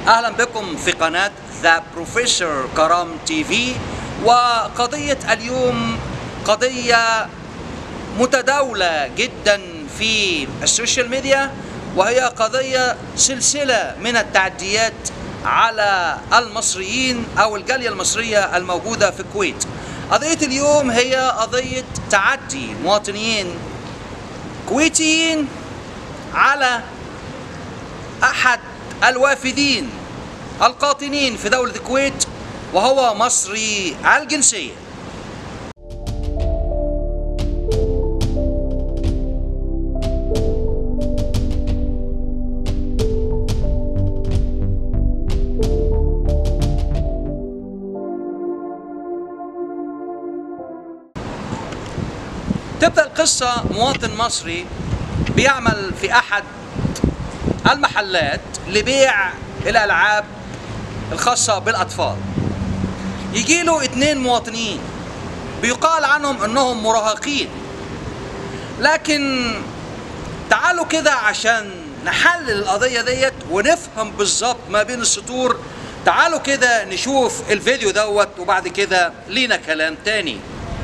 اهلا بكم في قناه ذا بروفيسور كرام تي في وقضيه اليوم قضيه متداوله جدا في السوشيال ميديا وهي قضيه سلسله من التعديات على المصريين او الجاليه المصريه الموجوده في الكويت. قضيه اليوم هي قضيه تعدي مواطنين كويتيين على احد الوافدين القاطنين في دولة الكويت وهو مصري الجنسية تبدأ القصة مواطن مصري بيعمل في أحد المحلات لبيع الألعاب الخاصة بالأطفال يجي له اتنين مواطنين بيقال عنهم انهم مراهقين لكن تعالوا كده عشان نحلل القضية ديت ونفهم بالظبط ما بين السطور تعالوا كده نشوف الفيديو دوت وبعد كده لينا كلام تاني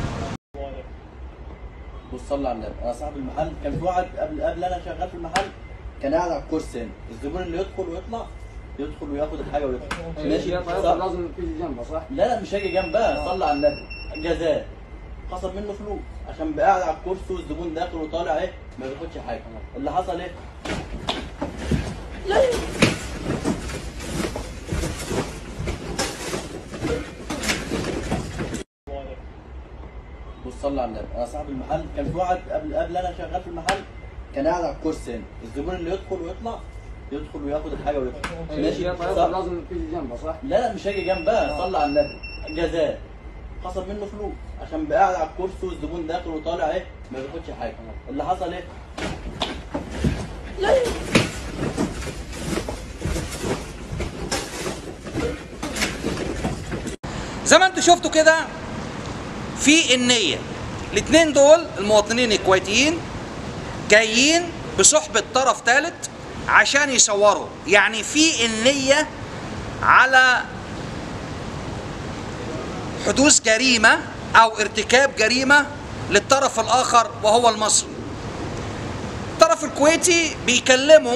بص صلى على النبي انا صاحب المحل كان في واحد قبل قبل انا شغال في المحل كان قاعد على الكرسي هنا الزبون اللي يدخل ويطلع يدخل وياخد الحاجه ويطلع ماشي صح؟ لازم في جنبه صح؟ لا لا مش هاجي جنبها صلى على النبي جزاء خصم منه فلوس عشان بقى قاعد على الكرسي والزبون داخل وطالع ايه ما بياخدش حاجه اللي حصل ايه بص صلى على النبي انا صاحب المحل كان في واحد قبل قبل انا شغال في المحل كان قاعد على الكرسي هنا الزبون اللي يدخل ويطلع يدخل وياخد الحاجه ويطلع ماشي صح؟ لازم في جنبه صح؟ لا لا مش هاجي جنبها صلى على النبي جزاء خصم منه فلوس عشان بقى قاعد على الكرسي والزبون داخل وطالع ايه ما بياخدش حاجه اللي حصل ايه زي ما انتم شفتوا كده في النية الاتنين دول المواطنين الكويتيين جايين بصحبة طرف ثالث عشان يصوروا يعني في النية على حدوث جريمة أو ارتكاب جريمة للطرف الآخر وهو المصري الطرف الكويتي بيكلمه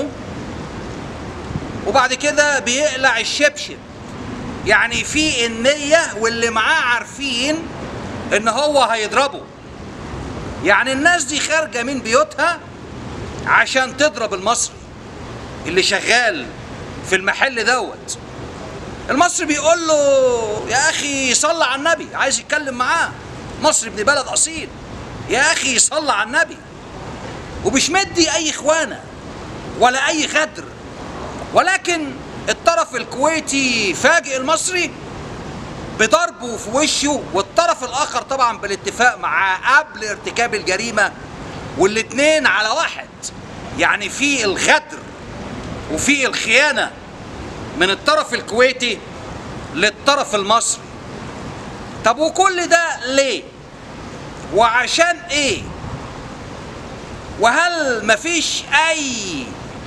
وبعد كده بيقلع الشبشب يعني في النية واللي معاه عارفين ان هو هيضربه يعني الناس دي خارجة من بيوتها عشان تضرب المصري اللي شغال في المحل دوت المصري بيقول له يا اخي صلى على النبي عايز يتكلم معاه مصري ابن بلد اصيل يا اخي صلى على النبي ومش مدي اي اخوانه ولا اي غدر ولكن الطرف الكويتي فاجئ المصري بضربه في وشه والطرف الاخر طبعا بالاتفاق معاه قبل ارتكاب الجريمه والاتنين على واحد يعني في الغدر وفي الخيانه من الطرف الكويتي للطرف المصري طب وكل ده ليه وعشان ايه وهل مفيش اي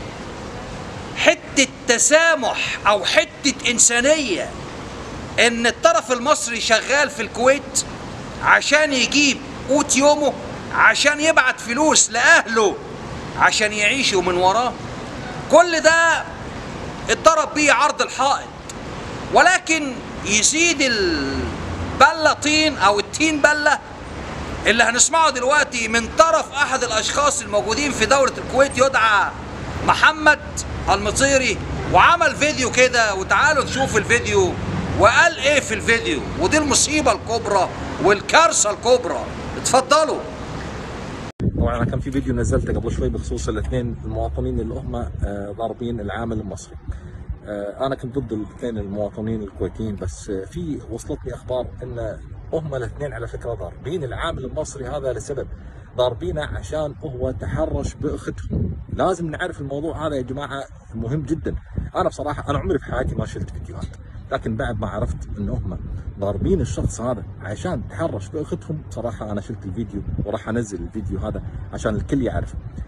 حته تسامح او حته انسانيه ان الطرف المصري شغال في الكويت عشان يجيب قوت يومه عشان يبعت فلوس لاهله عشان يعيشوا من وراه كل ده اتضرب بيه عرض الحائط ولكن يزيد البلة طين او التين بلة اللي هنسمعه دلوقتي من طرف احد الاشخاص الموجودين في دولة الكويت يدعى محمد المطيري وعمل فيديو كده وتعالوا نشوف الفيديو وقال ايه في الفيديو ودي المصيبة الكبرى والكارثة الكبرى اتفضلوا طبعا انا كان في فيديو نزلته قبل شوي بخصوص الاثنين المواطنين اللي هم آه، ضاربين العامل المصري. آه، انا كنت ضد الاثنين المواطنين الكويتيين بس آه، في وصلتني اخبار ان هم الاثنين على فكره ضاربين العامل المصري هذا لسبب ضاربينه عشان هو تحرش باختهم لازم نعرف الموضوع هذا يا جماعه مهم جدا انا بصراحه انا عمري في حياتي ما شفت فيديوهات لكن بعد ما عرفت ان هم ضاربين الشخص هذا عشان تحرش باختهم بصراحه انا شلت الفيديو وراح انزل الفيديو هذا عشان الكل يعرف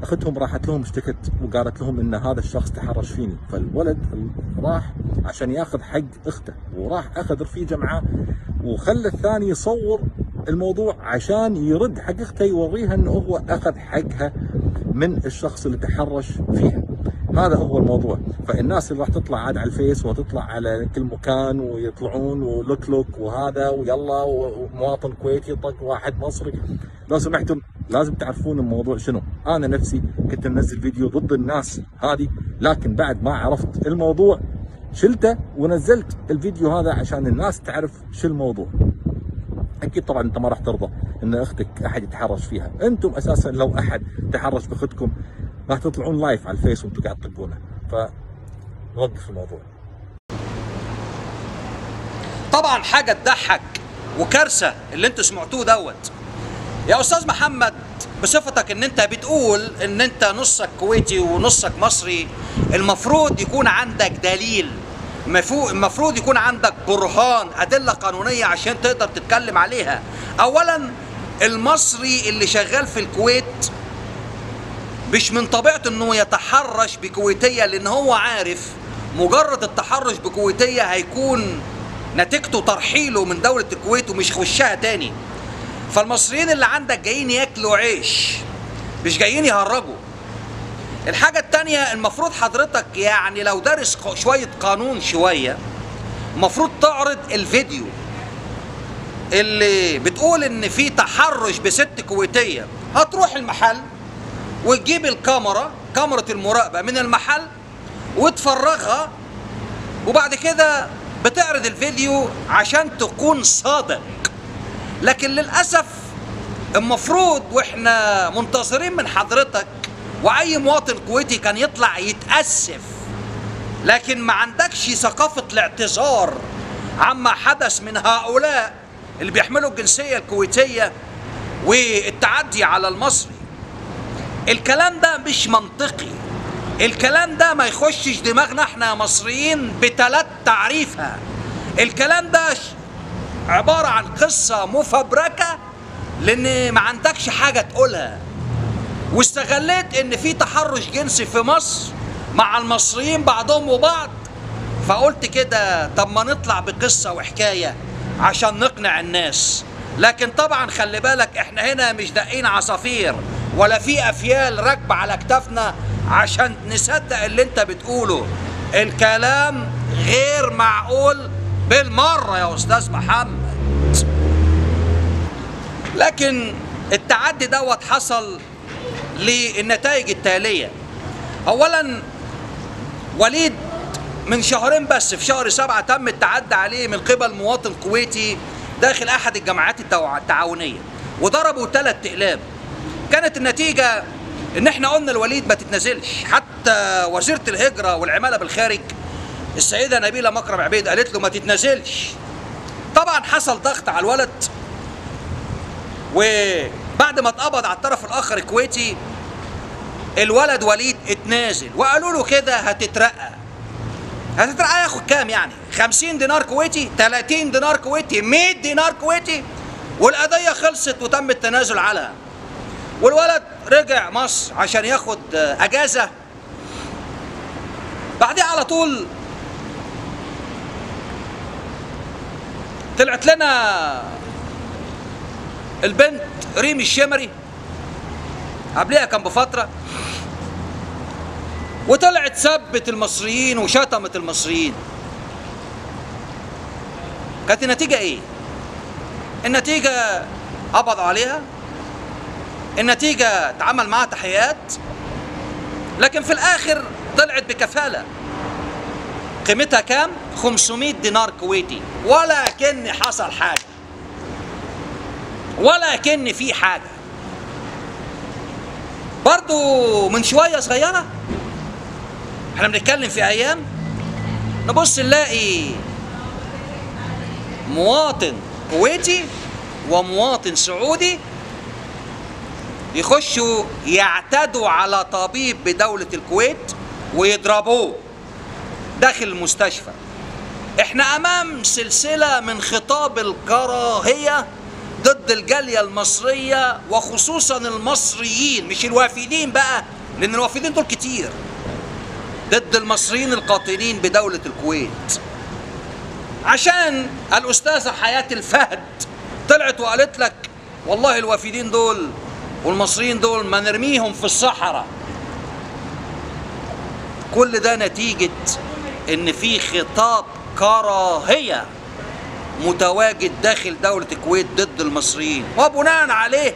اختهم راحت لهم اشتكت وقالت لهم ان هذا الشخص تحرش فيني فالولد راح عشان ياخذ حق اخته وراح اخذ رفيجه معاه وخلى الثاني يصور الموضوع عشان يرد حق اخته يوريها انه هو اخذ حقها من الشخص اللي تحرش فيها هذا هو الموضوع فالناس اللي راح تطلع عاد على الفيس وتطلع على كل مكان ويطلعون ولوك لوك وهذا ويلا ومواطن كويتي طق واحد مصري لو سمحتم لازم تعرفون الموضوع شنو انا نفسي كنت منزل فيديو ضد الناس هذه لكن بعد ما عرفت الموضوع شلته ونزلت الفيديو هذا عشان الناس تعرف شو الموضوع اكيد طبعا انت ما راح ترضى ان اختك احد يتحرش فيها انتم اساسا لو احد تحرش باختكم راح تطلعون لايف على الفيس وانتم قاعد تطقونه فنوقف الموضوع طبعا حاجه تضحك وكارثه اللي انتوا سمعتوه دوت يا استاذ محمد بصفتك ان انت بتقول ان انت نصك كويتي ونصك مصري المفروض يكون عندك دليل مفو- المفروض يكون عندك برهان ادله قانونيه عشان تقدر تتكلم عليها اولا المصري اللي شغال في الكويت مش من طبيعته انه يتحرش بكويتيه لان هو عارف مجرد التحرش بكويتيه هيكون نتيجته ترحيله من دوله الكويت ومش يخشها تاني فالمصريين اللي عندك جايين ياكلوا عيش مش جايين يهرجوا الحاجة التانية المفروض حضرتك يعني لو دارس ق- شوية قانون شوية المفروض تعرض الفيديو اللي بتقول ان في تحرش بست كويتية هتروح المحل وتجيب الكاميرا كاميرا المراقبة من المحل وتفرغها وبعد كده بتعرض الفيديو عشان تكون صادق لكن للأسف المفروض واحنا منتظرين من حضرتك واي مواطن كويتي كان يطلع يتأسف لكن ما عندكش ثقافة الاعتذار عما حدث من هؤلاء اللي بيحملوا الجنسية الكويتية والتعدي على المصري الكلام ده مش منطقي الكلام ده ما يخشش دماغنا احنا يا مصريين بتلات تعريفها الكلام ده ش- عبارة عن قصة مفبركة لان ما عندكش حاجة تقولها واستغليت ان في تحرش جنسي في مصر مع المصريين بعضهم وبعض فقلت كده طب ما نطلع بقصة وحكاية عشان نقنع الناس لكن طبعا خلي بالك احنا هنا مش دقين عصافير ولا في افيال راكبة على كتافنا عشان نصدق اللي انت بتقوله الكلام غير معقول بالمرة يا استاذ محمد لكن التعدي دوت حصل للنتائج التالية أولا وليد من شهرين بس في شهر سبعة تم التعدي عليه من قبل مواطن كويتي داخل أحد الجماعات التوع- التعاونية وضربوا ثلاث أقلام كانت النتيجة إن إحنا قلنا الوليد ما تتنازلش حتى وزيرة الهجرة والعمالة بالخارج السيدة نبيلة مكرم عبيد قالت له ما تتنازلش طبعا حصل ضغط على الولد وبعد ما اتقبض على الطرف الاخر الكويتي الولد وليد اتنازل وقالوا له كده هتترقى هتترقى ياخد كام يعني 50 دينار كويتي 30 دينار كويتي 100 دينار كويتي والقضية خلصت وتم التنازل عنها والولد رجع مصر عشان ياخد آه، اجازة بعدها على طول طلعت لنا البنت ريم الشمري قبلها كان بفترة وطلعت سبت المصريين وشتمت المصريين كانت النتيجة ايه؟ النتيجة قبض عليها النتيجة اتعمل معاها تحقيقات لكن في الآخر طلعت بكفالة قيمتها كام؟ 500 دينار كويتي ولا كن حصل حاجة ولا كن في حاجة برضو من شوية صغيرة احنا بنتكلم في أيام نبص نلاقي مواطن كويتي ومواطن سعودي يخشوا يعتدوا على طبيب بدولة الكويت ويضربوه داخل المستشفى احنا امام سلسلة من خطاب الكراهية ضد الجالية المصرية وخصوصا المصريين مش الوافدين بقى لأن الوافدين دول كتير ضد المصريين القاطنين بدولة الكويت عشان الأستاذة حياة الفهد طلعت وقالت لك والله الوافدين دول والمصريين دول ما نرميهم في الصحراء كل ده نتيجة ان في خطاب كراهية متواجد داخل دولة الكويت ضد المصريين وبناء عليه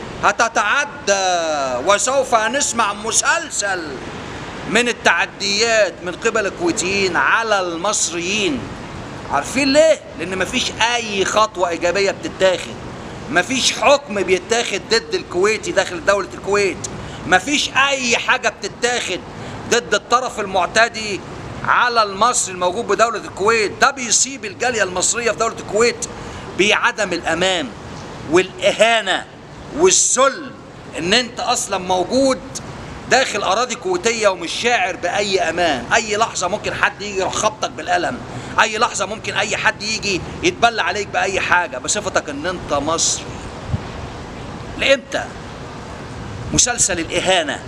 هتتعدى وسوف نسمع مسلسل من التعديات من قبل الكويتيين على المصريين عارفين ليه؟ لأن مفيش أي خطوة إيجابية بتتاخد مفيش حكم بيتاخد ضد الكويتي داخل دولة الكويت مفيش أي حاجة بتتاخد ضد الطرف المعتدي على المصري الموجود بدولة الكويت ده بيصيب الجالية المصرية في دولة الكويت بعدم الأمان والإهانة والذل إن أنت أصلا موجود داخل أراضي كويتية ومش شاعر بأي أمان أي لحظة ممكن حد يجي يروح خبطك بالقلم أي لحظة ممكن أي حد يجي يتبلى عليك بأي حاجة بصفتك إن أنت مصري لإمتى مسلسل الإهانة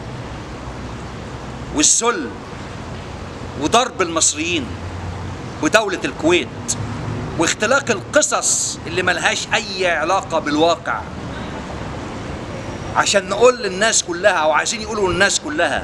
والذل وضرب المصريين ودولة الكويت واختلاق القصص اللي ملهاش أي علاقة بالواقع عشان نقول للناس كلها أو عايزين يقولوا للناس كلها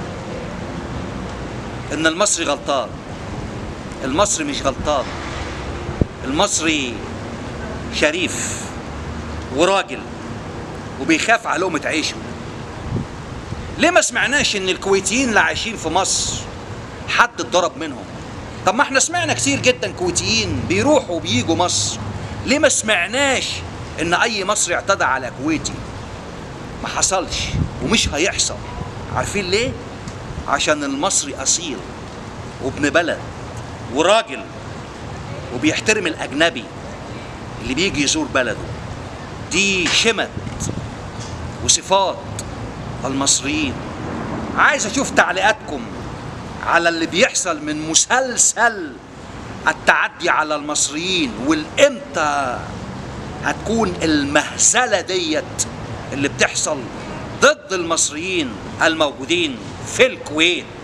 إن المصري غلطان المصري مش غلطان المصري شريف وراجل وبيخاف على لقمة عيشه ليه ما سمعناش ان الكويتيين اللي عايشين في مصر حد اتضرب منهم طب ما احنا سمعنا كتير جدا كويتيين بيروحوا وبيجوا مصر ليه ما سمعناش ان اي مصري اعتدى على كويتي ما حصلش ومش هيحصل عارفين ليه عشان المصري اصيل وابن بلد وراجل وبيحترم الاجنبي اللي بيجي يزور بلده دي شمت وصفات المصريين عايز اشوف تعليقاتكم على اللي بيحصل من مسلسل التعدي على المصريين والامتى هتكون المهزلة ديت اللي بتحصل ضد المصريين الموجودين في الكويت